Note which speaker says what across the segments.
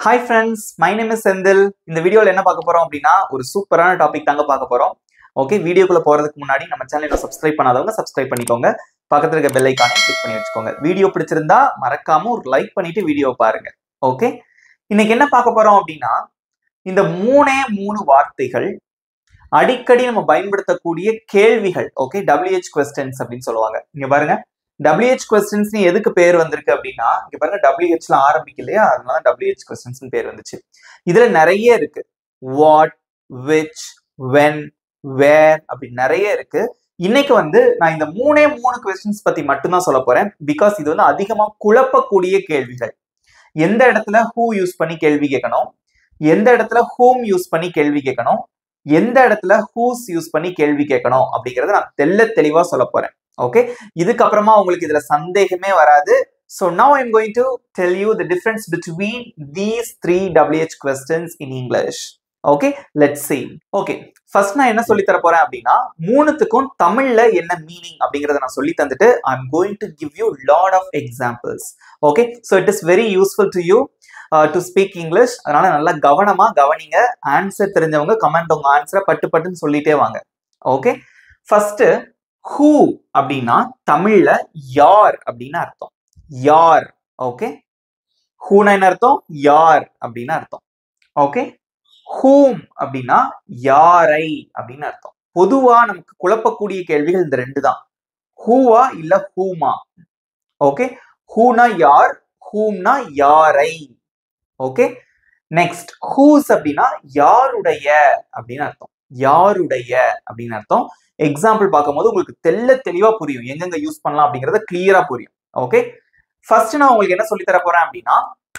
Speaker 1: hi friends my name is Senthil இந்த வீடியோவில் என்ன பார்க்க போறோம் அப்படின்னா ஒரு சூப்பரான டாபிக் தாங்க பார்க்க போறோம் ஓகே வீடியோக்குள்ள போறதுக்கு முன்னாடி நம்ம சேனலை சப்ஸ்கிரைப் பண்ணாதவங்க சப்ஸ்கிரைப் பண்ணிக்கோங்க பக்கத்துல இருக்க பெல் ஐக்கானை கிளிக் பண்ணி வச்சுக்கோங்க வீடியோ பிடிச்சிருந்தா மறக்காம ஒரு லைக் பண்ணிட்டு வீடியோ பாருங்க ஓகே இன்னைக்கு என்ன பார்க்க போறோம் அப்படின்னா இந்த மூணே மூணு வார்த்தைகள் அடிக்கடி நம்ம பயன்படுத்தக்கூடிய கேள்விகள் ஓகே WH கொஸ்டின்ஸ் அப்படின்னு சொல்லுவாங்க இங்க பாருங்க WH கொஸ்டின்ஸ் எதுக்கு பேர் வந்திருக்கு அப்படின்னா இங்க பாருங்க WHல ஆரம்பிக்கலையா அதனால WH கொஸ்டின்ஸ் பேர் வந்துச்சு இதுல நிறைய இருக்கு வாட் விச் வென் வேர் அப்படி நிறைய இருக்கு இன்னைக்கு வந்து நான் இந்த மூணே மூணு கொஸ்டின்ஸ் பத்தி மட்டும்தான் சொல்ல போறேன் பிகாஸ் இது வந்து அதிகமா குழப்பக்கூடிய கேள்விகள் எந்த இடத்துல ஹூ யூஸ் பண்ணி கேள்வி கேட்கணும் எந்த இடத்துல ஹூம் யூஸ் பண்ணி கேள்வி கேட்கணும் எந்த இடத்துல ஹூஸ் யூஸ் பண்ணி கேள்வி கேட்கணும் அப்படிங்கறத நான் தெல்ல தெளிவா சொல்ல போறேன் ஓகே இதுக்கப்புறமா உங்களுக்கு இதுல சந்தேகமே வராது so now I'm going to tell you the difference between these three WH questions in English okay let see okay first நான் என்ன சொல்லி தர போறேன் அப்படின்னா மூணுத்துக்கும் தமிழ்ல என்ன மீனிங் அப்படிங்கறத நான் சொல்லி தந்துட்டு I am going to give you lot of examples okay so it is very useful to you to speak English அதனால நல்லா கவனமா கவனிங்க ஆன்சர் தெரிஞ்சவங்க கமெண்ட் உங்க ஆன்சரை பட்டு பட்டுன்னு சொல்லிட்டே வாங்க ஓகே ஃபர்ஸ்ட் ஹூ அப்படின்னா தமிழ்ல யார் அப்படின்னு அர்த்தம் யார் ஓகே ஹூனா என்ன அர்த்தம் யார் அப்படின்னு அர்த்தம் ஓகே ஹூம் அப்படின்னா யாரை அப்படின்னு அர்த்தம் பொதுவா நமக்கு குழப்பக்கூடிய கேள்விகள் இந்த ரெண்டு தான் ஹூவா இல்ல ஹூமா ஓகே ஹூனா யார் ஹூம்னா யாரை ஓகே நெக்ஸ்ட் ஹூஸ் அப்படின்னா யாருடைய அப்படின்னு அர்த்தம் யாருடைய அப்படின்னு அர்த்தம் எக்ஸாம்பிள் பார்க்கும்போது உங்களுக்கு தெல்ல தெளிவா புரியும் எங்கெங்க யூஸ் பண்ணலாம் அப்படிங்கறத கிளியரா புரியும் ஓகே ஃபர்ஸ்ட் நான் உங்களுக்கு என்ன சொல்லி தர போறேன் அப்படின்னா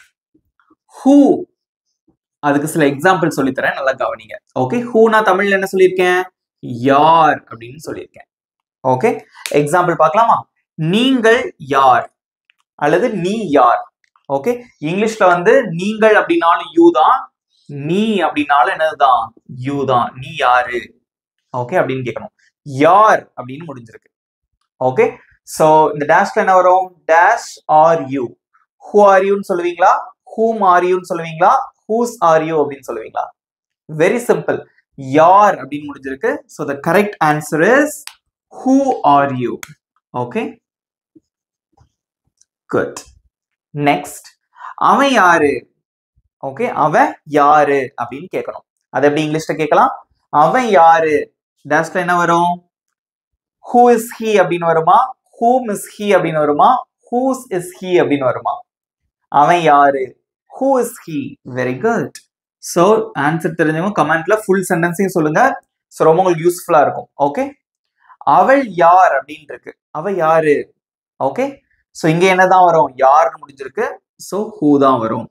Speaker 1: ஹூ அதுக்கு சில எக்ஸாம்பிள் சொல்லி தரேன் நல்லா கவனிங்க ஓகே ஹூ நான் தமிழ்ல என்ன சொல்லியிருக்கேன் யார் அப்படின்னு சொல்லியிருக்கேன் ஓகே எக்ஸாம்பிள் பார்க்கலாமா நீங்கள் யார் அல்லது நீ யார் ஓகே இங்கிலீஷ்ல வந்து நீங்கள் அப்படின்னாலும் யூ தான் நீ அப்படின்னாலும் என்னதுதான் யூ தான் நீ யாரு ஓகே அப்படின்னு கேட்கணும் யார் அப்படின்னு முடிஞ்சிருக்கு ஓகே சோ இந்த டேஷ்ல என்ன வரும் dash are you who are யூன்னு சொல்லுவீங்களா ஹூம் ஆர் யூன்னு சொல்லுவீங்களா ஹூஸ் ஆர் யூ அப்படின்னு சொல்லுவீங்களா வெரி சிம்பிள் யார் அப்படின்னு முடிஞ்சிருக்கு so the correct answer is who are you okay good next அவன் யாரு ஓகே அவன் யாரு அப்படின்னு கேட்கணும் அது எப்படி இங்கிலீஷ்ல கேட்கலாம் அவன் யாரு டேஷ்ல என்ன வரும் ஹூ இஸ் ஹி அப்படின்னு வருமா ஹூம் இஸ் ஹி அப்படின்னு வருமா ஹூஸ் இஸ் ஹி அப்படின்னு வருமா அவன் யாரு who is he very good so answer தெரிஞ்சவங்க கமெண்ட்ல ஃபுல் சென்டென்ஸையும் சொல்லுங்க ஸோ ரொம்ப உங்களுக்கு யூஸ்ஃபுல்லா இருக்கும் ஓகே அவள் யார் அப்படின்னு இருக்கு அவ யாரு ஓகே ஸோ இங்க என்னதான் வரும் யாருன்னு முடிஞ்சிருக்கு ஸோ ஹூ தான் வரும்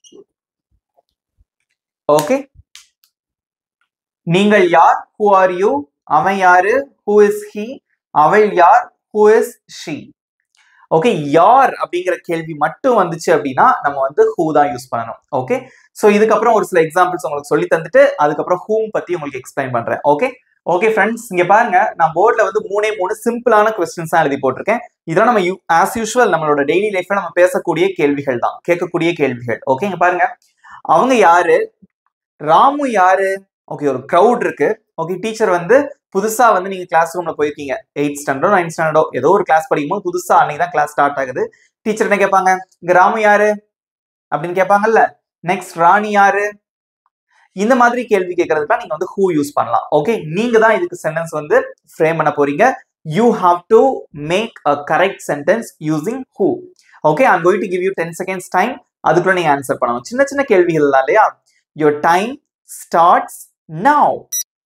Speaker 1: ஓகே நீங்கள் யார் ஹூ ஆர் யூ அவன் யாரு ஹூ இஸ் ஹி அவள் யார் ஹூ இஸ் ஷி ஓகே யார் அப்படிங்கிற கேள்வி மட்டும் வந்துச்சு அப்படின்னா நம்ம வந்து ஹூ தான் யூஸ் பண்ணணும் ஓகே ஸோ இதுக்கப்புறம் ஒரு சில எக்ஸாம்பிள்ஸ் உங்களுக்கு சொல்லி தந்துட்டு அதுக்கப்புறம் ஹூம் பத்தி உங்களுக்கு எக்ஸ்பிளைன் பண்றேன் ஓகே ஓகே ஃப்ரெண்ட்ஸ் இங்க பாருங்க நான் போர்ட்ல வந்து மூணே மூணு சிம்பிளான கொஸ்டின்ஸ் தான் எழுதி போட்டிருக்கேன் இதெல்லாம் நம்ம ஆஸ் யூஸ்வல் நம்மளோட டெய்லி லைஃப்ல நம்ம பேசக்கூடிய கேள்விகள் தான் கேட்கக்கூடிய கேள்விகள் ஓகே இங்க பாருங்க அவங்க யாரு ராமு யாரு ஓகே ஒரு க்ரௌட் இருக்கு ஓகே டீச்சர் வந்து புதுசா வந்து நீங்க கிளாஸ் ரூம்ல போயிருக்கீங்க எயிட் ஸ்டாண்டர்டோ நைன்த் ஸ்டாண்டர்டோ ஏதோ ஒரு கிளாஸ் படிக்கும்போது புதுசா அன்னைக்கு தான் கிளாஸ் ஸ்டார்ட் ஆகுது டீச்சர் என்ன கேட்பாங்க இங்க ராமு யாரு அப்படின்னு கேட்பாங்கல்ல நெக்ஸ்ட் ராணி யாரு இந்த மாதிரி கேள்வி கேட்கறதுக்குலாம் நீங்க வந்து ஹூ யூஸ் பண்ணலாம் ஓகே நீங்க தான் இதுக்கு சென்டென்ஸ் வந்து ஃப்ரேம் பண்ண போறீங்க you have to make a correct sentence using who okay I'm going to give you ten seconds time அதுக்குள்ள நீங்க ஆன்சர் பண்ணணும் சின்ன சின்ன கேள்விகள் தான் இல்லையா your time starts now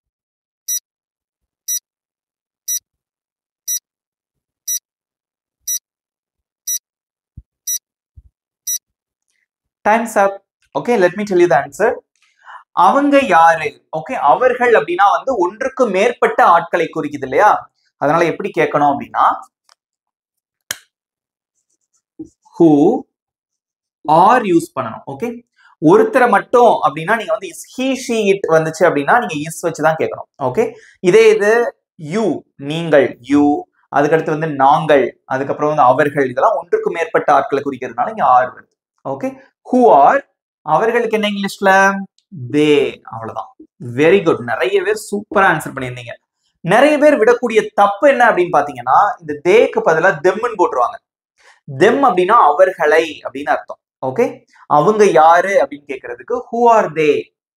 Speaker 1: time's up okay let me tell you the answer அவங்க யாரு ஓகே அவர்கள் அப்படின்னா வந்து ஒன்றுக்கு மேற்பட்ட ஆட்களை குறிக்குது இல்லையா அதனால எப்படி கேட்கணும் அப்படின்னா ஹூ ஆர் யூஸ் பண்ணணும் ஓகே ஒருத்தரை மட்டும் அப்படின்னா நீங்க வந்து ஹீ ஷீ இட் வந்துச்சு அப்படின்னா நீங்க இஸ் வச்சு தான் கேட்கணும் ஓகே இதே இது யூ நீங்கள் யூ அதுக்கடுத்து வந்து நாங்கள் அதுக்கப்புறம் வந்து அவர்கள் இதெல்லாம் ஒன்றுக்கு மேற்பட்ட ஆட்களை குறிக்கிறதுனால இங்க ஆர் வருது ஓகே ஹூ ஆர் அவர்களுக்கு என்ன இங்கிலீஷ்ல தே அவ்வளவுதான் வெரி குட் நிறைய பேர் சூப்பரா ஆன்சர் பண்ணியிருந்தீங்க நிறைய பேர் விடக்கூடிய தப்பு என்ன அப்படின்னு பாத்தீங்கன்னா இந்த தேக்கு பதிலா தெம்முன்னு போட்டுருவாங்க தெம் அப்படின்னா அவர்களை அப்படின்னு அர்த்தம் ஓகே அவங்க யாரு அப்படின்னு கேக்குறதுக்கு who are they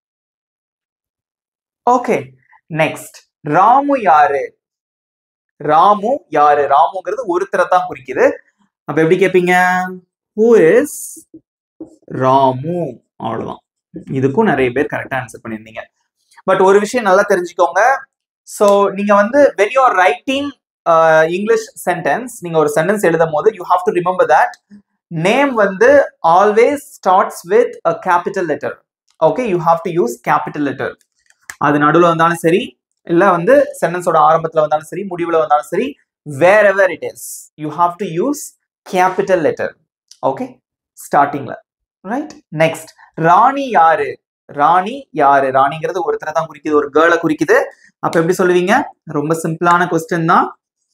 Speaker 1: okay next Ramu யாரு ராமு யாரு ராமுங்கிறது ஒருத்தரை தான் குறிக்குது அப்ப எப்படி கேட்பீங்க ஹூ இஸ் ராமு அவ்வளவுதான் இதுக்கும் நிறைய பேர் கரெக்டா ஆன்சர் பண்ணியிருந்தீங்க பட் ஒரு விஷயம் நல்லா தெரிஞ்சுக்கோங்க ஸோ நீங்க வந்து when you are writing English sentence நீங்க ஒரு சென்டென்ஸ் எழுதும் போது you have to remember that name வந்து always starts with a capital letter okay you have to use capital letter அது நடுவில் வந்தாலும் சரி இல்ல வந்து சென்டென்ஸோட ஆரம்பத்துல வந்தாலும் சரி முடிவுல வந்தாலும் சரி wherever it is you have to use capital letter okay ஸ்டார்டிங்ல ரைட் நெக்ஸ்ட் ராணி யாரு ராணி யாரு ராணிங்கிறது ஒருத்தரை தான் குறிக்குது ஒரு கேர்ளை குறிக்குது அப்ப எப்படி சொல்லுவீங்க ரொம்ப சிம்பிளான கொஸ்டின் தான்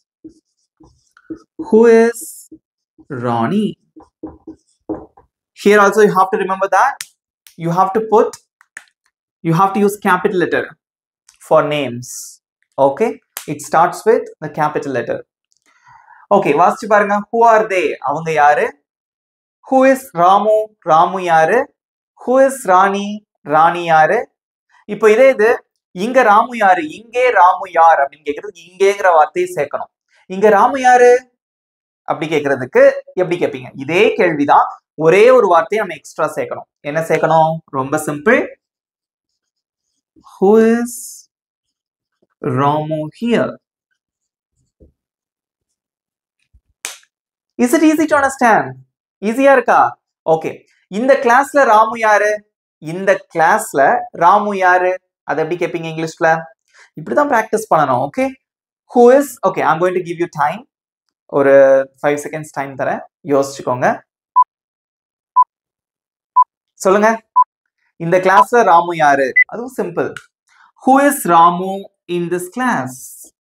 Speaker 1: who is Rani here also you have to remember that you have to put you have to use capital letter for names okay it starts with the capital letter okay வாசிச்சு பாருங்க who are they அவங்க யாரு who is Ramu Ramu யாரு who is ராணி ராணி யாரு இப்போ இதே இது இங்க ராமு யாரு இங்கே ராமு யார் அப்படின்னு கேக்குறதுக்கு இங்கேங்கிற வார்த்தையை சேர்க்கணும் இங்க ராமு யாரு அப்படி கேக்குறதுக்கு எப்படி கேட்பீங்க இதே கேள்விதான் ஒரே ஒரு வார்த்தையை நம்ம எக்ஸ்ட்ரா சேர்க்கணும் என்ன சேர்க்கணும் ரொம்ப simple who is Ramu here is it easy to understand ஈஸியா இருக்கா ஓகே இந்த கிளாஸ்ல ராமு யாரு இந்த கிளாஸ்ல ராமு யாரு அதை எப்படி கேட்பீங்க இங்கிலீஷ்ல இப்படிதான் ப்ராக்டிஸ் பண்ணணும் okay who is okay I'm going to give you time ஒரு ஃபைவ் செகண்ட்ஸ் டைம் தரேன் யோசிச்சுக்கோங்க சொல்லுங்க இந்த கிளாஸ்ல ராமு யாரு அதுவும் simple who is Ramu in this class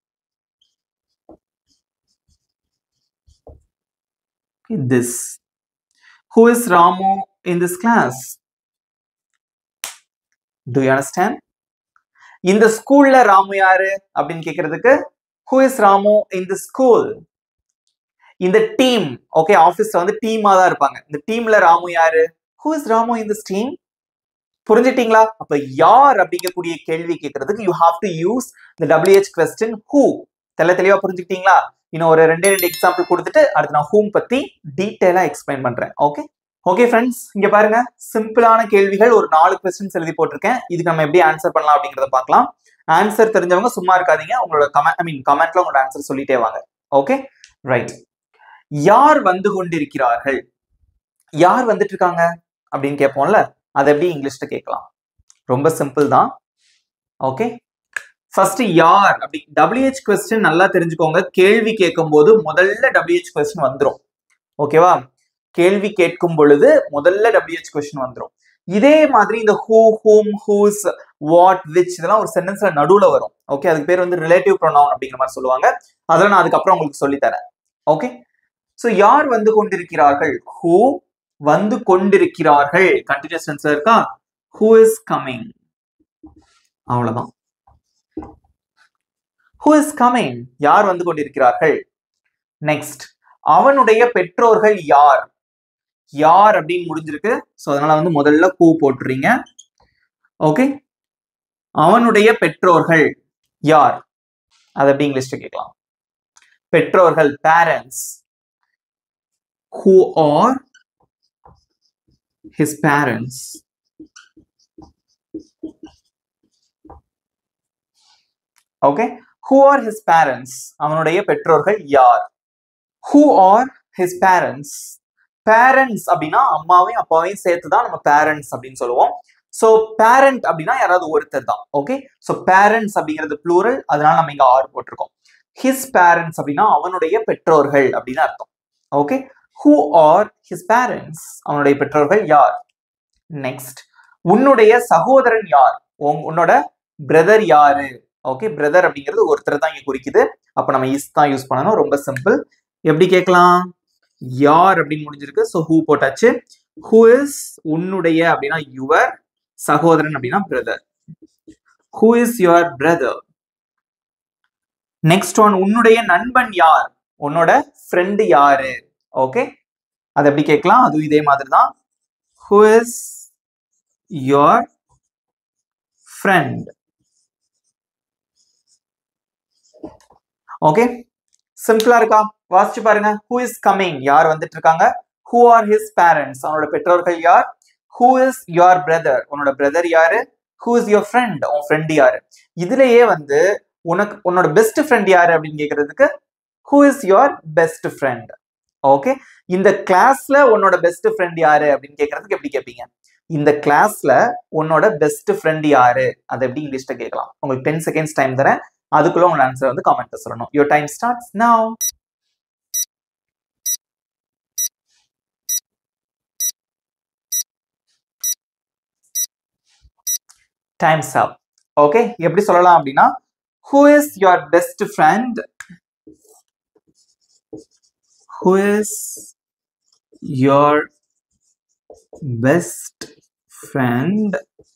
Speaker 1: this who is ramu in this class do you understand இந்த ஸ்கூல்ல ராமு யாரு அப்படின்னு கேக்குறதுக்கு who is Ramu in the school இந்த டீம் ஓகே ஆபீஸ்ல வந்து டீமா தான் இருப்பாங்க இந்த டீம்ல ராமு யாரு who is Ramu in this team புரிஞ்சிட்டீங்களா அப்ப யார் அப்படிங்கக்கூடிய கேள்வி கேட்கறதுக்கு யூ ஹாவ் டு யூஸ் இந்த டபிள்யூஹெச் கொஸ்டின் ஹூ தெல்ல தெளிவா புரிஞ்சுக்கிட்டீங்களா இன்னும் ஒரு ரெண்டே ரெண்டு எக்ஸாம்பிள் கொடுத்துட்டு அடுத்து நான் ஹூம் பத்தி டீட்டெயிலா எக்ஸ்பிளைன் பண்றேன் ஓகே ஓகே ஃப்ரெண்ட்ஸ் இங்க பாருங்க சிம்பிளான கேள்விகள் ஒரு நாலு கொஸ்டின்ஸ் எழுதி போட்டிருக்கேன் இதுக்கு நம்ம எப்படி ஆன்சர் பண்ணலாம் அப்படிங்கறத பார்க்கலாம் ஆன்சர் தெரிஞ்சவங்க சும்மா இருக்காதீங்க உங்களோட கமெண்ட் ஐ மீன் கமெண்ட்ல உங்களோட ஆன்சர் சொல்லிட்டே வாங்க ஓகே ரைட் யார் வந்து கொண்டிருக்கிறார்கள் யார் வந்துட்டு இருக்காங்க அப்படின்னு கேட்போம்ல அதை எப்படி இங்கிலீஷ்ல கேட்கலாம் ரொம்ப சிம்பிள் தான் ஓகே ஃபர்ஸ்ட் யார் அப்படி டபிள்யூஹெச் கொஸ்டின் நல்லா தெரிஞ்சுக்கோங்க கேள்வி கேட்கும் போது முதல்ல டபிள்யூஹெச் கொஸ்டின் வந்துடும் ஓகேவா கேள்வி கேட்கும் பொழுது முதல்ல டபிள்யூஹெச் கொஸ்டின் வந்துடும் இதே மாதிரி இந்த who whom whose what which இதெல்லாம் ஒரு சென்டென்ஸ்ல நடுவுல வரும் ஓகே அதுக்கு பேர் வந்து ரிலேட்டிவ் ப்ரொனவுன் அப்படிங்கிற மாதிரி சொல்லுவாங்க அதெல்லாம் நான் அதுக்கப்புறம் உங்களுக்கு சொல்லித்தரேன் ஓகே ஸோ யார் வந்து கொண்டிருக்கிறார்கள் ஹூ வந்து கொண்டிருக்கிறார்கள் கண்டினியூஸ் டென்ஸ்ல இருக்கா ஹூ இஸ் கமிங் அவ்வளவுதான் ஹூ இஸ் கமிங் யார் வந்து கொண்டிருக்கிறார்கள் நெக்ஸ்ட் அவனுடைய பெற்றோர்கள் யார் யார் அப்படின்னு முடிஞ்சிருக்கு ஸோ அதனால வந்து முதல்ல ஹூ போட்டுறீங்க ஓகே அவனுடைய பெற்றோர்கள் யார் அது எப்படி இங்கிலீஷ்ல கேட்கலாம் பெற்றோர்கள் parents who are his parents ஓகே who are his parents அவனுடைய பெற்றோர்கள் யார் who are his parents parents அப்படின்னா அம்மாவையும் அப்பாவையும் சேர்த்து தான் நம்ம பேரண்ட்ஸ் அப்படின்னு சொல்லுவோம் ஸோ பேரண்ட் அப்படின்னா யாராவது ஒருத்தர் தான் ஓகே ஸோ பேரண்ட்ஸ் அப்படிங்கிறது ப்ளூரல் அதனால நம்ம இங்க ஆர் போட்டிருக்கோம் ஹிஸ் பேரண்ட்ஸ் அப்படின்னா அவனுடைய பெற்றோர்கள் அப்படின்னு அர்த்தம் okay who are his parents அவனுடைய பெற்றோர்கள் யார் நெக்ஸ்ட் உன்னுடைய சகோதரன் யார் உன்னோட பிரதர் யாரு ஓகே பிரதர் அப்படிங்கிறது ஒருத்தர் தான் இங்க குறிக்குது அப்ப நம்ம இஸ் தான் யூஸ் பண்ணணும் ரொம்ப சிம்பிள் எப்படி கேட்கலாம் யார் அப்படின்னு முடிஞ்சிருக்கு ஸோ ஹூ போட்டாச்சு ஹூ இஸ் உன்னுடைய அப்படின்னா யுவர் சகோதரன் அப்படின்னா brother who is your brother next one உன்னுடைய நண்பன் யார் உன்னோட ஃப்ரெண்டு யாரு ஓகே அது எப்படி கேட்கலாம் அதுவும் இதே மாதிரி தான் who is your friend okay சிம்பிளா இருக்கா வாசிச்சு பாருங்க ஹூ இஸ் கம்மிங் யார் வந்துட்டு இருக்காங்க ஹூ ஆர் ஹிஸ் பேரண்ட்ஸ் அவனோட பெற்றோர்கள் யார் ஹூ இஸ் யுவர் பிரதர் உன்னோட பிரதர் யாரு ஹூ இஸ் யுவர் ஃப்ரெண்ட் உன் ஃப்ரெண்ட் யாரு இதுலயே வந்து உனக்கு உன்னோட பெஸ்ட் ஃப்ரெண்ட் யாரு அப்படின்னு கேக்குறதுக்கு who is your best friend okay இந்த கிளாஸ்ல உன்னோட பெஸ்ட் ஃப்ரெண்ட் யாரு அப்படின்னு கேக்குறதுக்கு எப்படி கேட்பீங்க இந்த கிளாஸ்ல உன்னோட பெஸ்ட் ஃப்ரெண்ட் யாரு அதை எப்படி இங்கிலீஷ்ல கேட்கலாம் உங்களுக்கு டென் செகண்ட்ஸ் டைம் தரேன் அதுக்குள்ள உங்க ஆன்சர் வந்து காமெண்ட்ல சொல்லணும் your time starts now time's up okay எப்படி சொல்லலாம் அப்படின்னா who is your best friend who is your best friend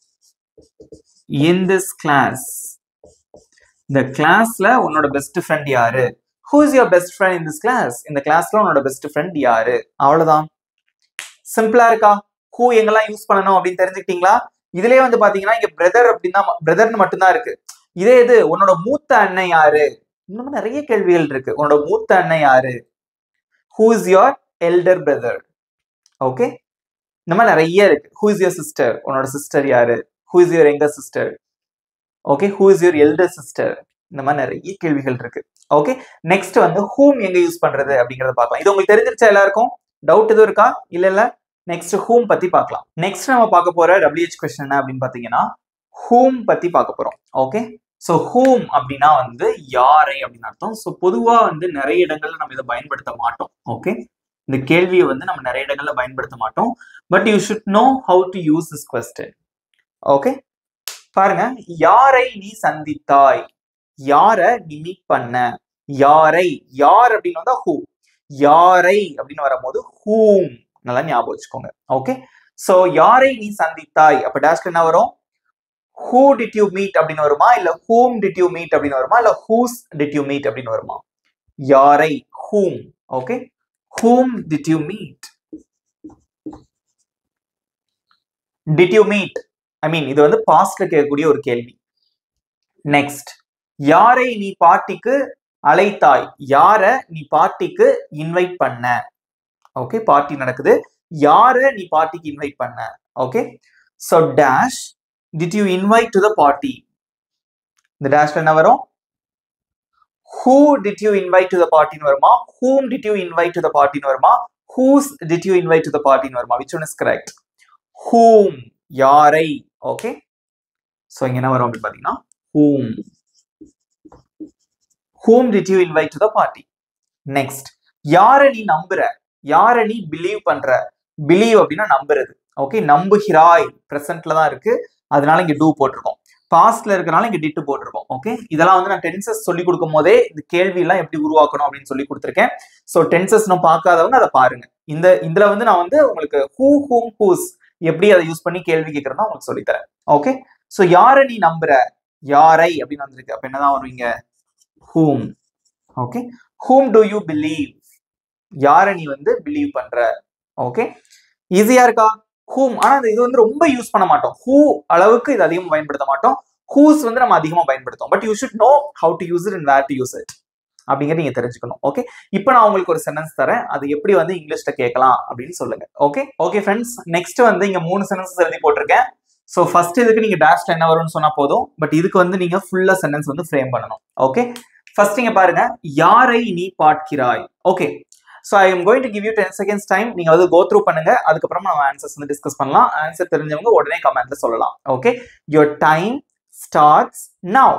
Speaker 1: in this class இந்த கிளாஸ்ல உன்னோட பெஸ்ட் ஃப்ரெண்ட் யாரு who is your best friend in this class இந்த கிளாஸ்ல உன்னோட பெஸ்ட் ஃப்ரெண்ட் யாரு அவ்வளவுதான் சிம்பிளா இருக்கா ஹூ எங்கெல்லாம் யூஸ் பண்ணணும் அப்படின்னு தெரிஞ்சுக்கிட்டீங்களா இதுலயே வந்து பாத்தீங்கன்னா இங்க பிரதர் அப்படின்னா பிரதர்னு மட்டும்தான் இருக்கு இதே இது உன்னோட மூத்த அண்ணன் யாரு இன்னும் நிறைய கேள்விகள் இருக்கு உன்னோட மூத்த அண்ணன் யாரு who is your elder brother okay இந்த மாதிரி நிறைய இருக்கு ஹூ இஸ் யுவர் சிஸ்டர் உன்னோட சிஸ்டர் யாரு who is your younger sister okay who is your elder sister இந்த மாதிரி நிறைய கேள்விகள் இருக்கு ஓகே நெக்ஸ்ட் வந்து ஹூம் எங்க யூஸ் பண்றது அப்படிங்கறத பார்க்கலாம் இது உங்களுக்கு தெரிஞ்சிருச்சா எல்லாருக்கும் டவுட் எதுவும் இருக்கா இல்ல இல்ல நெக்ஸ்ட் ஹூம் பத்தி பார்க்கலாம் நெக்ஸ்ட் நம்ம பார்க்க போற டபிள்யூஹெச் கொஸ்டின் என்ன அப்படின்னு பாத்தீங்கன்னா ஹூம் பத்தி பார்க்க போறோம் ஓகே ஸோ ஹூம் அப்படின்னா வந்து யாரை அப்படின்னு அர்த்தம் ஸோ பொதுவா வந்து நிறைய இடங்கள்ல நம்ம இதை பயன்படுத்த மாட்டோம் ஓகே இந்த கேள்வியை வந்து நம்ம நிறைய இடங்கள்ல பயன்படுத்த மாட்டோம் but you should know how to use this question okay பாருங்க யாரை நீ சந்தித்தாய் யார நீ மீட் பண்ண யாரை யார் அப்படின்னு வந்தா ஹூ யாரை அப்படின்னு வரும்போது ஹூம் நல்லா ஞாபகம் வச்சுக்கோங்க ஓகே சோ யாரை நீ சந்தித்தாய் அப்ப டேஷ்ல என்ன வரும் ஹூ டிட் யூ மீட் அப்படின்னு வருமா இல்ல ஹூம் டிட் யூ மீட் அப்படின்னு வருமா இல்ல ஹூஸ் டிட் யூ மீட் அப்படின்னு வருமா யாரை whom okay whom did you meet did you meet I mean இது வந்து பாஸ்ட்ல கேட்கக்கூடிய ஒரு கேள்வி நெக்ஸ்ட் யாரை நீ பார்ட்டிக்கு அழைத்தாய் யார நீ பார்ட்டிக்கு இன்வைட் பண்ண ஓகே பார்ட்டி நடக்குது யார நீ பார்ட்டிக்கு இன்வைட் பண்ண okay so dash did you invite to the party இந்த டேஷ்ல என்ன வரும் who did you invite to the பார்ட்டின்னு வருமா whom did you invite to the பார்ட்டின்னு வருமா whose did you invite to the பார்ட்டின்னு வருமா which one is correct whom யாரை ஓகே ஸோ இங்க என்ன வரும் அப்படின்னு பார்த்தீங்கன்னா whom whom did you invite to the party next யாரை நீ நம்புற யாரை நீ பிலீவ் பண்ற பிலீவ் அப்படின்னா நம்புறது ஓகே நம்புகிறாய் பிரசன்ட்ல தான் இருக்கு அதனால இங்க டூ போட்டிருக்கோம் பாஸ்ட்ல இருக்கனால இங்க டிட்டு போட்டிருக்கோம் ஓகே இதெல்லாம் வந்து நான் டென்சஸ் சொல்லி கொடுக்கும் போதே இந்த கேள்வி எல்லாம் எப்படி உருவாக்கணும் அப்படின்னு சொல்லி கொடுத்துருக்கேன் ஸோ டென்சஸ் நான் பார்க்காதவங்க அதை பாருங்க இந்த இதுல வந்து நான் வந்து உங்களுக்கு ஹூ ஹூம் ஹூஸ் எப்படி அதை யூஸ் பண்ணி கேள்வி கேட்கறதா உங்களுக்கு சொல்லித்தரேன் ஓகே ஸோ யாரை நீ நம்புற யாரை அப்படின்னு வந்திருக்கு அப்ப என்னதான் வருவீங்க whom okay whom do you believe யாரை நீ வந்து பிலீவ் பண்ற ஓகே ஈஸியா இருக்கா ஹூம் ஆனா இது வந்து ரொம்ப யூஸ் பண்ண மாட்டோம் ஹூ அளவுக்கு இது அதிகமா பயன்படுத்த மாட்டோம் ஹூஸ் வந்து நம்ம அதிகமா பயன்படுத்தும் but you should know how to use it and where to use it அப்படிங்கிறது நீங்க தெரிஞ்சுக்கணும் ஓகே இப்போ நான் உங்களுக்கு ஒரு சென்டென்ஸ் தரேன் அது எப்படி வந்து இங்கிலீஷ்ல கேட்கலாம் அப்படின்னு சொல்லுங்க ஓகே ஓகே ஃப்ரெண்ட்ஸ் நெக்ஸ்ட் வந்து இங்க மூணு சென்டென்சஸ் எழுதி போட்டிருக்கேன் ஸோ ஃபர்ஸ்ட் இதுக்கு நீங்க டேஷ்ல என்ன வரும்னு சொன்னா போதும் பட் இதுக்கு வந்து நீங்க ஃபுல்லா சென்டென்ஸ் வந்து ஃப்ரேம் பண்ணணும் ஓகே ஃபர்ஸ்ட் நீங்க பாருங்க யாரை நீ பார்க்கிறாய் okay so I am going to give you ten seconds time நீங்க வந்து கோ த்ரூ பண்ணுங்க அதுக்கப்புறம் நம்ம ஆன்சர்ஸ் வந்து டிஸ்கஸ் பண்ணலாம் ஆன்சர் தெரிஞ்சவங்க உடனே கமெண்ட்ல சொல்லலாம் okay your time starts now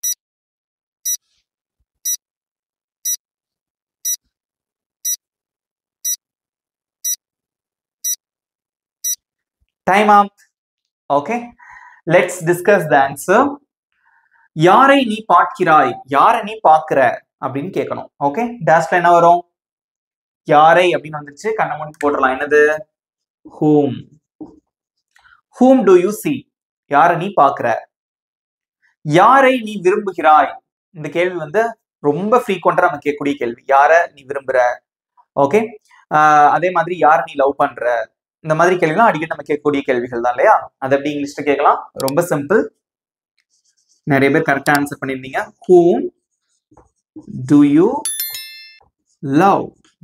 Speaker 1: time up okay let's discuss the answer யாரை நீ பார்க்கிறாய் யாரை நீ பார்க்கிற அப்படின்னு கேட்கணும் ஓகே டேஷ்ல என்ன வரும் யாரை அப்படின்னு வந்துருச்சு கண்ணை மூடி போட்டுடலாம் என்னது whom whom do you see யாரை நீ பார்க்கிற யாரை நீ விரும்புகிறாய் இந்த கேள்வி வந்து ரொம்ப ஃப்ரீக்வெண்டா நம்ம கேட்கக்கூடிய கேள்வி யாரை நீ விரும்புற ஓகே அதே மாதிரி யாரை நீ லவ் பண்ற இந்த மாதிரி கேள்விலாம் அடிக்கடி நம்ம கேட்கக்கூடிய கேள்விகள் தான் இல்லையா அது எப்படி இங்கிலீஷ்ல கேட்கலாம் ரொம்ப சிம்பிள் நிறைய பேர் கரெக்டா ஆன்சர் பண்ணியிருந்தீங்க whom do you love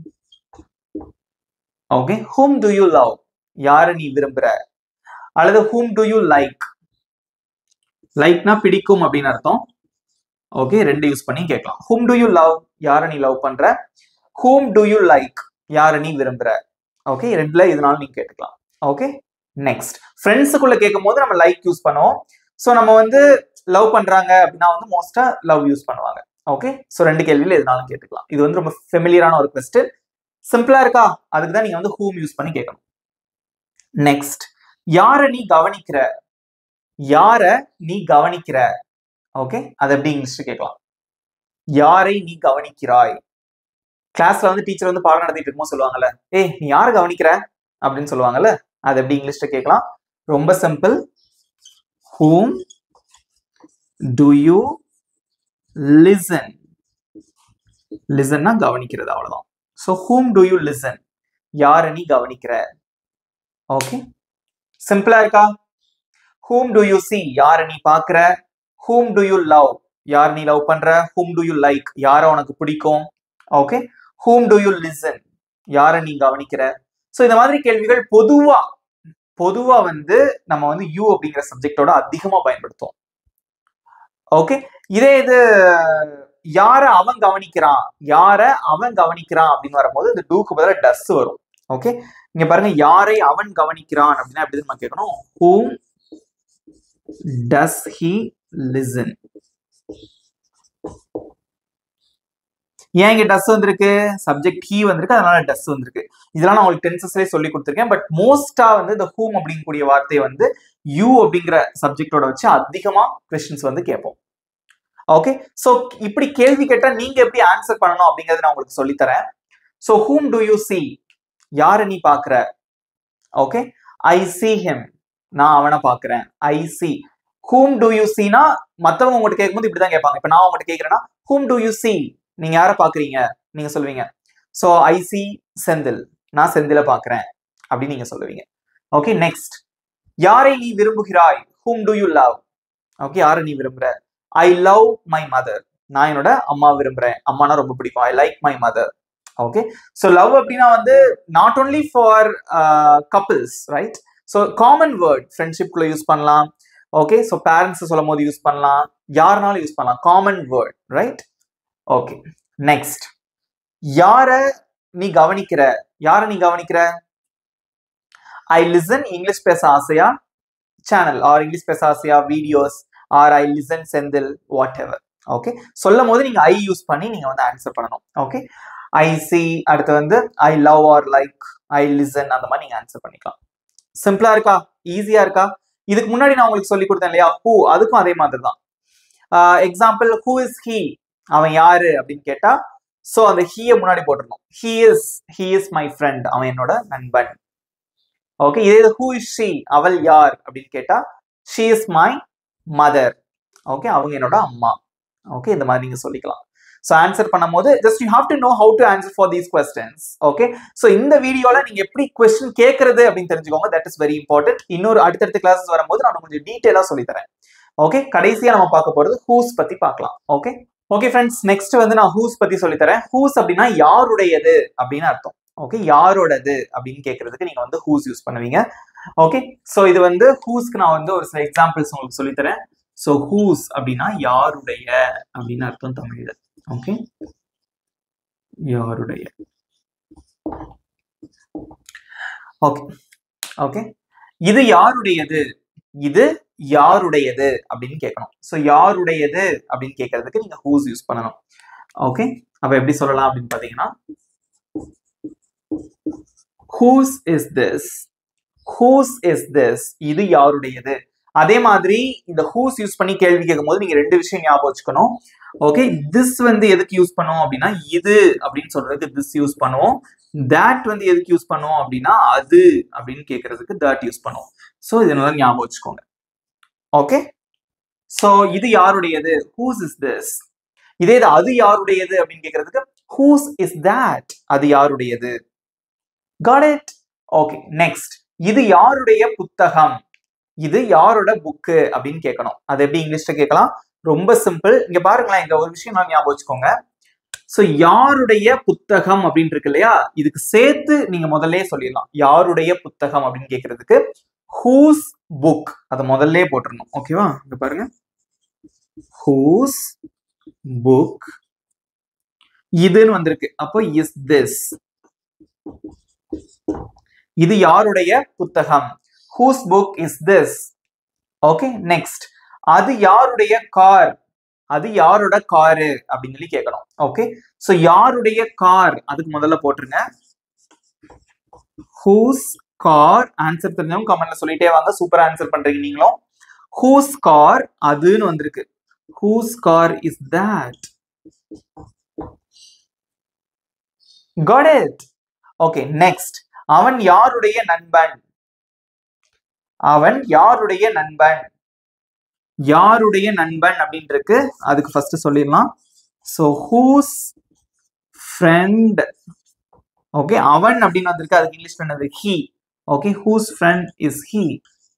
Speaker 1: okay whom do you love யாரை நீ விரும்புற அல்லது whom do you like லைக்னா பிடிக்கும் அப்படின்னு அர்த்தம் ஓகே ரெண்டு யூஸ் பண்ணி கேட்கலாம் whom do you love யாரை நீ லவ் பண்ற whom do you like யாரை நீ விரும்புற ஓகே ரெண்டுல எதுனாலும் நீங்க கேட்டுக்கலாம் ஓகே நெக்ஸ்ட் ஃப்ரெண்ட்ஸுக்குள்ள கேட்கும் போது நம்ம லைக் யூஸ் பண்ணுவோம் ஸோ நம்ம வந்து லவ் பண்றாங்க அப்படின்னா வந்து மோஸ்டா லவ் யூஸ் பண்ணுவாங்க ஓகே ஸோ ரெண்டு கேள்வியில் எதுனாலும் கேட்டுக்கலாம் இது வந்து ரொம்ப ஃபெமிலியரான ஒரு கொஸ்டின் சிம்பிளா இருக்கா அதுக்கு தான் நீங்க வந்து ஹூம் யூஸ் பண்ணி கேட்கணும் நெக்ஸ்ட் யாரை நீ கவனிக்கிற யார நீ கவனிக்கிற ஓகே அது எப்படி இங்கிலீஷ் கேட்கலாம் யாரை நீ கவனிக்கிறாய் கிளாஸ்ல வந்து டீச்சர் வந்து பாடம் நடத்திட்டு இருக்கும்போது சொல்லுவாங்கல்ல ஏய் நீ யாரை கவனிக்கிற அப்படின்னு சொல்லுவாங்கல்ல அது எப்படி இங்கிலீஷ்ல கேட்கலாம் ரொம்ப simple whom do you listen லிசன்னா கவனிக்கிறது அவ்வளவுதான் so whom do you listen யாரை நீ கவனிக்கிற ஓகே சிம்பிளா இருக்கா whom do you see யாரை நீ பார்க்கிற whom do you love யார் நீ லவ் பண்ற whom do you like யாரை உனக்கு பிடிக்கும் okay whom do you listen யாரை நீ கவனிக்கிற ஸோ இந்த மாதிரி கேள்விகள் பொதுவா பொதுவா வந்து நம்ம வந்து யூ அப்படிங்கிற சப்ஜெக்டோட அதிகமா பயன்படுத்துவோம் ஓகே இதே இது யார அவன் கவனிக்கிறான் யார அவன் கவனிக்கிறான் அப்படின்னு வரும்போது இந்த டூக்கு பதிலாக டஸ் வரும் ஓகே இங்க பாருங்க யாரை அவன் கவனிக்கிறான் அப்படின்னா எப்படி நம்ம கேட்கணும் whom does he listen ஏன் இங்க டஸ் வந்திருக்கு சப்ஜெக்ட் ஹீ வந்திருக்கு அதனால டஸ் வந்திருக்கு இதெல்லாம் நான் உங்களுக்கு டென்சஸ்லேயே சொல்லி கொடுத்துருக்கேன் பட் மோஸ்டா வந்து இந்த ஹூம் அப்படிங்கக்கூடிய வார்த்தையை வந்து யூ அப்படிங்கிற சப்ஜெக்டோட வச்சு அதிகமா கொஸ்டின்ஸ் வந்து கேட்போம் ஓகே ஸோ இப்படி கேள்வி கேட்டா நீங்க எப்படி ஆன்சர் பண்ணணும் அப்படிங்கறத நான் உங்களுக்கு சொல்லித்தரேன் so whom do you see யாரை நீ பாக்குற ஓகே ஐ சி ஹிம் நான் அவனை பாக்குறேன் I see whom do you சீனா மத்தவங்க உங்கள்கிட்ட கேட்கும்போது இப்படிதான் கேட்பாங்க இப்ப நான் உங்கள்கிட்ட கேட்கறேன்னா ஹூம் டு யூ சி நீங்க யாரை பாக்குறீங்க நீங்க சொல்லுவீங்க ஸோ ஐ சி செந்தில் நான் செந்தில பாக்குறேன் அப்படின்னு நீங்க சொல்லுவீங்க ஓகே நெக்ஸ்ட் யாரை நீ விரும்புகிறாய் whom do you love okay யாரை நீ விரும்புற ஐ லவ் மை மதர் நான் என்னோட அம்மா விரும்புறேன் அம்மானா ரொம்ப பிடிக்கும் I like my mother okay so love அப்படின்னா வந்து not only for couples right so common word ஃப்ரெண்ட்ஷிப்குள்ள யூஸ் பண்ணலாம் ஓகே ஸோ பேரண்ட்ஸ் சொல்லும் போது யூஸ் பண்ணலாம் யாருனாலும் யூஸ் பண்ணலாம் common word right okay next யார நீ கவனிக்கிற யார நீ கவனிக்கிற ஐ லிசன் இங்கிலீஷ் பேச ஆசையா சேனல் ஆர் இங்கிலீஷ் பேச ஆசையா videos or I listen Senthil whatever okay சொல்லும் போது நீங்க ஐ யூஸ் பண்ணி நீங்க வந்து ஆன்சர் பண்ணணும் ஓகே ஐ சி அடுத்து வந்து I love or like I listen அந்த மாதிரி நீங்க ஆன்சர் பண்ணிக்கலாம் சிம்பிளா இருக்கா ஈஸியா இருக்கா இதுக்கு முன்னாடி நான் உங்களுக்கு சொல்லி கொடுத்தேன் இல்லையா ஹூ அதுக்கும் அதே மாதிரி தான் எக்ஸாம்பிள் ஹூ இஸ் ஹீ அவன் யாரு அப்படின்னு கேட்டா சோ அந்த ஹீய முன்னாடி போட்டுருணும் he is he is my friend அவன் என்னோட நண்பன் ஓகே இதே ஹூ இஸ் ஷீ அவள் யார் அப்படின்னு கேட்டா she is my mother okay அவங்க என்னோட அம்மா ஓகே இந்த மாதிரி நீங்க சொல்லிக்கலாம் ஸோ ஆன்சர் பண்ணும்போது just you have to know how to answer for these questions okay so இந்த வீடியோல நீங்க எப்படி கொஸ்டின் கேட்கறது அப்படின்னு தெரிஞ்சுக்கோங்க தட் இஸ் வெரி இம்பார்ட்டன்ட் இன்னொரு அடுத்தடுத்த கிளாஸஸ் வரும்போது நான் கொஞ்சம் டீட்டெயிலா சொல்லித்தரேன் ஓகே கடைசியா நம்ம பார்க்க போறது ஹூஸ் பத்தி பார்க்கலாம் ஓகே ஓகே ஃப்ரெண்ட்ஸ் நெக்ஸ்ட் வந்து நான் ஹூஸ் பத்தி சொல்லித்தரேன் ஹூஸ் அப்படின்னா யாருடையது அப்படின்னு அர்த்தம் ஓகே யாரோடது அப்படின்னு கேட்கறதுக்கு நீங்க வந்து ஹூஸ் யூஸ் பண்ணுவீங்க ஓகே ஸோ இது வந்து ஹூஸ்க்கு நான் வந்து ஒரு சில எக்ஸாம்பிள்ஸ் உங்களுக்கு சொல்லித்தரேன் ஸோ ஹூஸ் அப்படின்னா யாருடைய அப்படின்னு அர்த்தம் தமிழ்ல ஓகே யாருடைய ஓகே ஓகே இது யாருடையது இது யாருடையது அப்படின்னு கேட்கணும் ஸோ யாருடையது அப்படின்னு கேட்கறதுக்கு நீங்க ஹூஸ் யூஸ் பண்ணணும் ஓகே அப்ப எப்படி சொல்லலாம் அப்படின்னு பாத்தீங்கன்னா whose is this whose is this இது யாருடையது அதே மாதிரி இந்த ஹூஸ் யூஸ் பண்ணி கேள்வி கேட்கும் போது நீங்க ரெண்டு விஷயம் ஞாபகம் வச்சுக்கணும் ஓகே திஸ் வந்து எதுக்கு யூஸ் பண்ணுவோம் அப்படின்னா இது அப்படின்னு சொல்றதுக்கு திஸ் யூஸ் பண்ணுவோம் தட் வந்து எதுக்கு யூஸ் பண்ணுவோம் அப்படின்னா அது அப்படின்னு கேட்கறதுக்கு தட் யூஸ் பண்ணுவோம் ஸோ இதனால ஞாபகம் வச்சுக்கோங்க ஓகே ஸோ இது யாருடையது ஹூஸ் இஸ் திஸ் இதே இது அது யாருடையது அப்படின்னு கேட்கறதுக்கு ஹூஸ் இஸ் தட் அது யாருடையது காட் இட் ஓகே நெக்ஸ்ட் இது யாருடைய புத்தகம் இது யாரோட புக்கு அப்படின்னு கேட்கணும் அது எப்படி இங்கிலீஷ்ல கேட்கலாம் ரொம்ப சிம்பிள் இங்க பாருங்களேன் இந்த ஒரு விஷயம் நான் ஞாபகம் வச்சுக்கோங்க ஸோ யாருடைய புத்தகம் அப்படின்னு இருக்கு இல்லையா இதுக்கு சேர்த்து நீங்க முதல்ல சொல்லிடலாம் யாருடைய புத்தகம் அப்படின்னு கேட்கறதுக்கு ஹூஸ் புக் அதை முதல்ல போட்டுருணும் ஓகேவா இங்க பாருங்க ஹூஸ் புக் இதுன்னு வந்திருக்கு அப்போ இஸ் திஸ் இது யாருடைய புத்தகம் whose book is this okay next அது யாருடைய கார் அது யாரோட காரு அப்படின்னு சொல்லி கேட்கணும் ஓகே சோ யாருடைய கார் அதுக்கு முதல்ல போட்டுருங்க ஹூஸ் கார் ஆன்சர் தெரிஞ்சவங்க கமெண்ட்ல சொல்லிட்டே வாங்க சூப்பரா ஆன்சர் பண்றீங்க நீங்களும் ஹூஸ் கார் அதுன்னு வந்திருக்கு whose car is that got it okay next அவன் யாருடைய நண்பன் அவன் யாருடைய நண்பன் யாருடைய நண்பன் அப்படின்னு இருக்கு அதுக்கு ஃபர்ஸ்ட் சொல்லிடலாம் ஸோ ஹூஸ் ஃப்ரெண்ட் ஓகே அவன் அப்படின்னு வந்திருக்கு அதுக்கு இங்கிலீஷ் பண்ணது he okay whose friend is he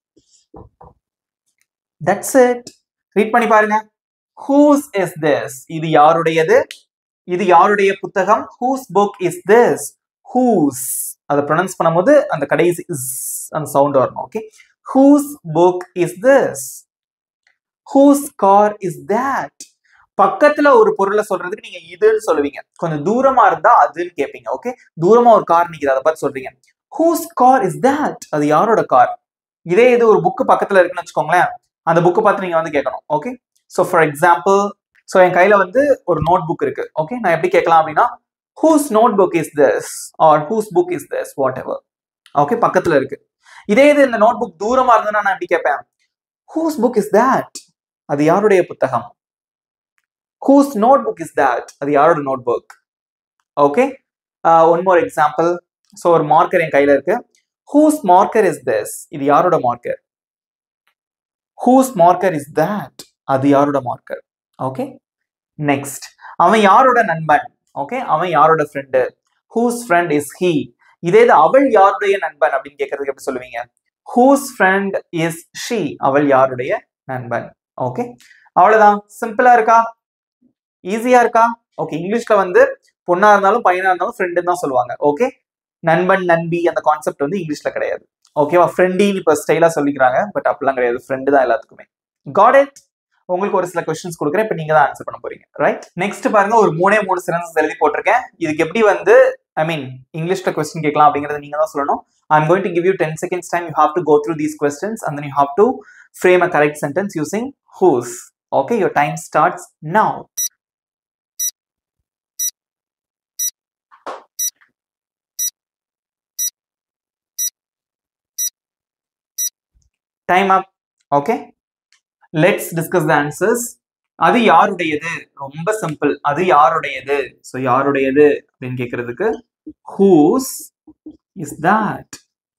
Speaker 1: that's it read பண்ணி பாருங்க ஹூஸ் இஸ் திஸ் இது யாருடையது இது யாருடைய புத்தகம் whose book is this whose அதை ப்ரொனவுன்ஸ் பண்ணும்போது அந்த கடைசி இஸ் அந்த சவுண்ட் வரணும் okay whose book is this whose car is that பக்கத்துல ஒரு பொருளை சொல்றதுக்கு நீங்க இதுன்னு சொல்லுவீங்க கொஞ்சம் தூரமா இருந்தா அதுன்னு கேட்பீங்க ஓகே தூரமா ஒரு கார் நிக்குது அதை பார்த்து சொல்றீங்க ஹூஸ் கார் இஸ் தட் அது யாரோட கார் இதே இது ஒரு புக்கு பக்கத்துல இருக்குன்னு வச்சுக்கோங்களேன் அந்த புக்கை பார்த்து நீங்க வந்து கேட்கணும் okay so for example so என் கையில வந்து ஒரு நோட் புக் இருக்கு ஓகே நான் எப்படி கேட்கலாம் அப்படின்னா whose notebook is this or whose book is this whatever okay பக்கத்துல இருக்கு இதே இது இந்த நோட் புக் தூரமா இருந்ததுன்னா நான் எப்படி கேட்பேன் ஹூஸ் புக் இஸ் தட் அது யாருடைய புத்தகம் whose notebook is that அது யாரோட notebook okay one more example so ஒரு மார்க்கர் என் கையில இருக்கு ஹூஸ் மார்க்கர் இஸ் திஸ் இது யாரோட marker whose marker is that அது யாரோட மார்க்கர் ஓகே நெக்ஸ்ட் அவன் யாரோட நண்பன் ஓகே அவன் யாரோட friend whose friend is he இதே இது அவள் யாருடைய நண்பன் அப்படின்னு கேட்கறதுக்கு எப்படி சொல்லுவீங்க ஹூஸ் ஃப்ரெண்ட் இஸ் ஷீ அவள் யாருடைய நண்பன் ஓகே அவ்வளவுதான் சிம்பிளா இருக்கா ஈஸியா இருக்கா ஓகே இங்கிலீஷ்ல வந்து பொண்ணா இருந்தாலும் பையனா இருந்தாலும் ஃப்ரெண்டுன்னு தான் சொல்லுவாங்க ஓகே நண்பன் நண்பி அந்த கான்செப்ட் வந்து இங்கிலீஷ்ல கிடையாது ஓகேவா ஃப்ரெண்டின்னு இப்போ ஸ்டைலா சொல்லிக்கிறாங்க பட் அப்படிலாம் கிடையாது ஃப்ரெண்டு தான் எல்லாத்துக்குமே காட் இட் உங்களுக்கு ஒரு சில கொஸ்டின்ஸ் கொடுக்குறேன் இப்போ நீங்க தான் ஆன்சர் பண்ண போறீங்க ரைட் நெக்ஸ்ட் பாருங்க ஒரு மூணே மூணு சென்டென்ஸ் எழுதி போட்டிருக்கேன் இதுக்கு எப்படி வந்து ஐ மீன் இங்கிலீஷ்ல கொஸ்டின் கேட்கலாம் அப்படிங்கறத நீங்க தான் சொல்லணும் I'm going to give you ten seconds time you have to go through these questions and then you have to frame a correct sentence using whose okay your time starts now time up okay let's discuss the answers அது யாருடையது ரொம்ப simple அது யாருடையது so யாருடையது அப்படின்னு கேட்கறதுக்கு whose is that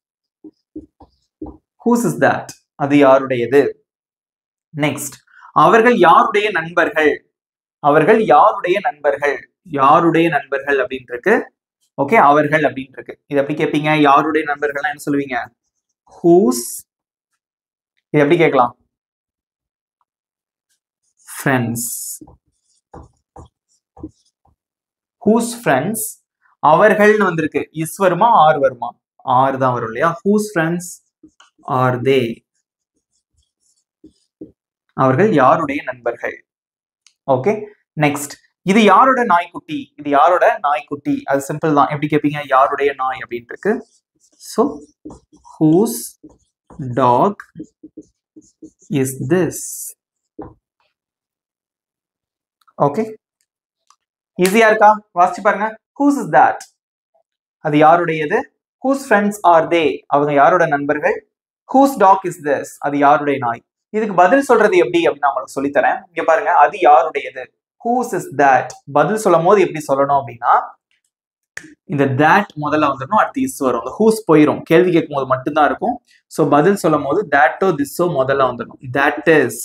Speaker 1: whose is that அது யாருடையது நெக்ஸ்ட் அவர்கள் யாருடைய நண்பர்கள் அவர்கள் யாருடைய நண்பர்கள் யாருடைய நண்பர்கள் அப்படின்னு இருக்கு ஓகே அவர்கள் அப்படின்னு இருக்கு இது எப்படி கேட்பீங்க யாருடைய நண்பர்கள்னா என்ன சொல்லுவீங்க ஹூஸ் இது எப்படி கேட்கலாம் ஃப்ரெண்ட்ஸ் ஹூஸ் ஃப்ரெண்ட்ஸ் அவர்கள்னு வந்திருக்கு இஸ் வருமா ஆர் வருமா ஆர் தான் வரும் இல்லையா ஹூஸ் ஃப்ரெண்ட்ஸ் ஆர் தே அவர்கள் யாருடைய நண்பர்கள் ஓகே நெக்ஸ்ட் இது யாரோட நாய்க்குட்டி இது யாரோட நாய்க்குட்டி அது சிம்பிள் தான் எப்படி கேட்பீங்க யாருடைய நாய் அப்படின்னு இருக்கு so whose dog is this okay ஈஸியா இருக்கா வாசிச்சு பாருங்க ஹூஸ் இஸ் தட் அது யாருடையது ஹூஸ் ஃப்ரெண்ட்ஸ் ஆர் தே அவங்க யாரோட நண்பர்கள் ஹூஸ் டாக் இஸ் திஸ் அது யாருடைய நாய் இதுக்கு பதில் சொல்றது எப்படி அப்படின்னு நான் உங்களுக்கு சொல்லித்தரேன் இங்க பாருங்க அது யாருடையது ஹூஸ் இஸ் தட் பதில் சொல்லும் போது எப்படி சொல்லணும் அப்படின்னா இந்த that முதல்ல வந்துடணும் அடுத்து இஸ் வரும் இந்த ஹூஸ் போயிடும் கேள்வி கேட்கும் போது மட்டும்தான் இருக்கும் ஸோ பதில் சொல்லும் போது தேட்டோ திஸ்ஸோ முதல்ல வந்துடணும் that is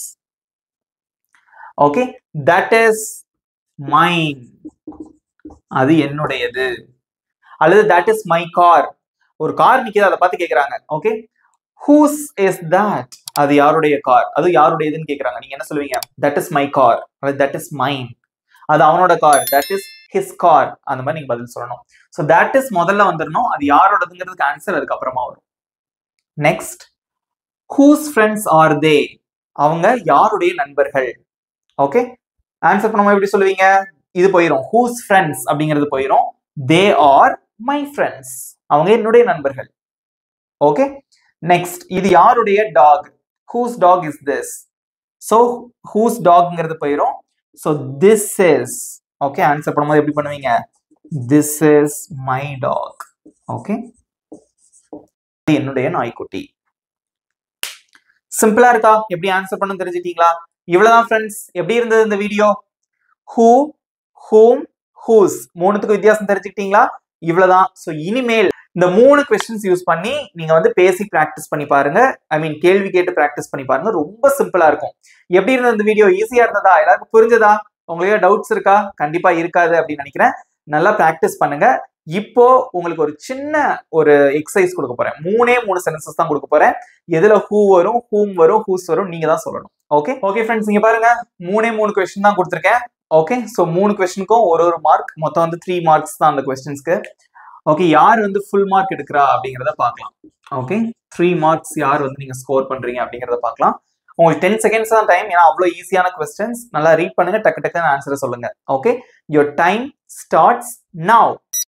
Speaker 1: okay that is mine அது என்னுடையது அல்லது தட் இஸ் மை கார் ஒரு கார் நிக்குது அதை பார்த்து கேக்குறாங்க ஓகே ஹூஸ் இஸ் தட் அது யாருடைய கார் அது யாருடையதுன்னு கேக்குறாங்க நீங்க என்ன சொல்லுவீங்க தட் இஸ் மை கார் அல்லது தட் இஸ் மைன் அது அவனோட car that is his car அந்த மாதிரி நீங்க பதில் சொல்லணும் ஸோ தட் இஸ் முதல்ல வந்துடணும் அது யாரோடதுங்கிறதுக்கு ஆன்சர் அதுக்கப்புறமா வரும் next whose friends are they அவங்க யாருடைய நண்பர்கள் ஓகே ஆன்சர் பண்ணும்போது எப்படி சொல்லுவீங்க இது போயிடும் ஹூஸ் ஃப்ரெண்ட்ஸ் அப்படிங்கிறது போயிடும் தே ஆர் மை ஃப்ரெண்ட்ஸ் அவங்க என்னுடைய நண்பர்கள் ஓகே நெக்ஸ்ட் இது யாருடைய dog whose dog is this so whose டாக்ங்கிறது போயிடும் so this is okay answer பண்ணும்போது எப்படி பண்ணுவீங்க this is my dog okay என்னுடைய நாய்க்குட்டி சிம்பிளா இருக்கா எப்படி ஆன்சர் பண்ண தெரிஞ்சுட்டீங்களா இவ்வளவுதான் ஃப்ரெண்ட்ஸ் எப்படி இருந்தது இந்த வீடியோ ஹூ ஹூம் ஹூஸ் மூணுத்துக்கு வித்தியாசம் தெரிஞ்சுக்கிட்டீங்களா இவ்வளவுதான் ஸோ இனிமேல் இந்த மூணு கொஸ்டின்ஸ் யூஸ் பண்ணி நீங்க வந்து பேசி ப்ராக்டிஸ் பண்ணி பாருங்க ஐ மீன் கேள்வி கேட்டு ப்ராக்டிஸ் பண்ணி பாருங்க ரொம்ப சிம்பிளா இருக்கும் எப்படி இருந்தது இந்த வீடியோ ஈஸியா இருந்ததா எல்லாருக்கும் புரிஞ்சதா உங்களுக்கு டவுட்ஸ் இருக்கா கண்டிப்பா இருக்காது அப்படின்னு நினைக்கிறேன் நல்லா ப்ராக்டிஸ் பண்ணுங்க இப்போ உங்களுக்கு ஒரு சின்ன ஒரு எக்ஸசைஸ் கொடுக்க போறேன் மூணே மூணு சென்டென்சஸ் தான் கொடுக்க போறேன் எதுல ஹூ வரும் ஹூம் வரும் ஹூஸ் வரும் நீங்க தான் சொல்லணும் ஓகே ஓகே ஃப்ரெண்ட்ஸ் இங்க பாருங்க மூணே மூணு கொஸ்டின் தான் கொடுத்துருக்கேன் ஓகே ஸோ மூணு கொஸ்டினுக்கும் ஒரு ஒரு மார்க் மொத்தம் வந்து த்ரீ மார்க்ஸ் தான் அந்த கொஸ்டின்ஸ்க்கு ஓகே யார் வந்து ஃபுல் மார்க் எடுக்கிறா அப்படிங்கிறத பார்க்கலாம் ஓகே த்ரீ மார்க்ஸ் யார் வந்து நீங்க ஸ்கோர் பண்றீங்க அப்படிங்கிறத பார்க்கலாம் உங்களுக்கு டென் செகண்ட்ஸ் தான் டைம் ஏன்னா அவ்வளோ ஈஸியான கொஸ்டின்ஸ் நல்லா ரீட் பண்ணுங்க டக்கு டக்குன்னு ஆன்சரை சொல்லுங்க okay your time starts now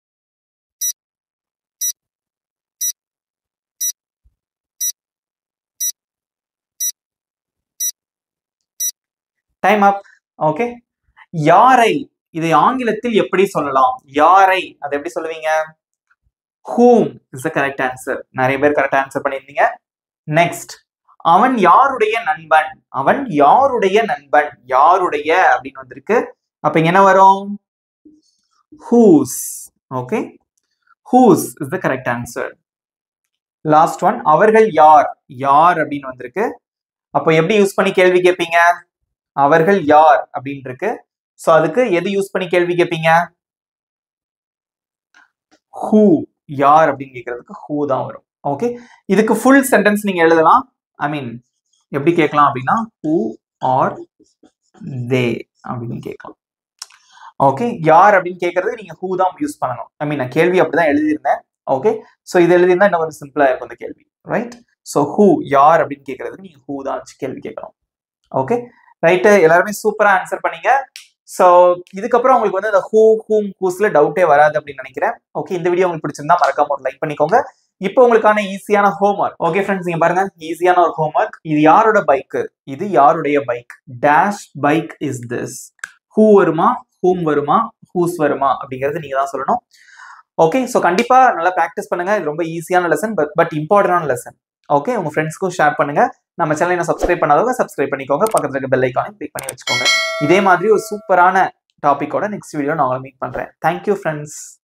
Speaker 1: time up okay யாரை இதை ஆங்கிலத்தில் எப்படி சொல்லலாம் யாரை அதை எப்படி சொல்லுவீங்க whom is the correct answer நிறைய பேர் கரெக்ட் ஆன்சர் பண்ணியிருந்தீங்க நெக்ஸ்ட் அவன் யாருடைய நண்பன் அவன் யாருடைய நண்பன் யாருடைய அப்படின்னு வந்திருக்கு அப்ப இங்க என்ன வரும் whose okay whose is the correct answer last one அவர்கள் யார் யார் அப்படின்னு வந்திருக்கு அப்போ எப்படி யூஸ் பண்ணி கேள்வி கேட்பீங்க அவர்கள் யார் அப்படின்னு இருக்கு ஸோ அதுக்கு எது யூஸ் பண்ணி கேள்வி கேட்பீங்க ஹூ யார் அப்படின்னு கேட்கறதுக்கு ஹூ தான் வரும் ஓகே இதுக்கு ஃபுல் சென்டென்ஸ் நீங்க எழுதலாம் ஐ மீன் எப்படி கேட்கலாம் அப்படின்னா ஹூ ஆர் தே அப்படின்னு கேட்கலாம் ஓகே யார் அப்படின்னு கேட்கறது நீங்க ஹூ தான் யூஸ் பண்ணணும் ஐ மீன் நான் கேள்வி அப்படிதான் எழுதியிருந்தேன் ஓகே ஸோ இது எழுதியிருந்தா இன்னும் கொஞ்சம் சிம்பிளா இருக்கும் இந்த கேள்வி ரைட் ஸோ ஹூ யார் அப்படின்னு கேட்கறதுக்கு நீங்க ஹூ தான் வச்சு கேள்வி கேட்கணும் ஓகே ரைட்டு எல்லாருமே சூப்பரா ஆன்சர் பண்ணீங்க ஸோ இதுக்கப்புறம் உங்களுக்கு வந்து இந்த ஹூ ஹூம் ஹூஸ்ல டவுட்டே வராது அப்படின்னு நினைக்கிறேன் ஓகே இந்த வீடியோ உங்களுக்கு பிடிச்சிருந்தா மறக்காம ஒரு லைக் பண்ணிக்கோங்க இப்போ உங்களுக்கான ஈஸியான ஹோம்ஒர்க் ஓகே ஃப்ரெண்ட்ஸ் நீங்க பாருங்க ஈஸியான ஒரு ஹோம்ஒர்க் இது யாரோட பைக் இது யாருடைய bike dash bike is this who வருமா ஹூம் வருமா ஹூஸ் வருமா அப்படிங்கறது நீங்க தான் சொல்லணும் ஓகே ஸோ கண்டிப்பா நல்லா ப்ராக்டிஸ் பண்ணுங்க இது ரொம்ப ஈஸியான லெசன் பட் பட் இம்பார்ட்டன்டான லெசன் ஓகே உங்க ஃப்ரெண்ட்ஸ்க்கும் ஷேர் பண்ணுங்க நம்ம சேனலை என்ன சப்ஸ்கிரைப் பண்ணாதவங்க சப்ஸ்கிரைப் பண்ணிக்கோங்க பக்கத்துல இருக்க பெல் ஐக்கானை கிளிக் பண்ணி வச்சுக்கோங்க இதே மாதிரி ஒரு சூப்பரான டாபிக்கோட நெக்ஸ்ட் வீடியோ நான் உங்களை மீட் பண்றேன் தேங்க்யூ ஃப்ரெண்ட்ஸ்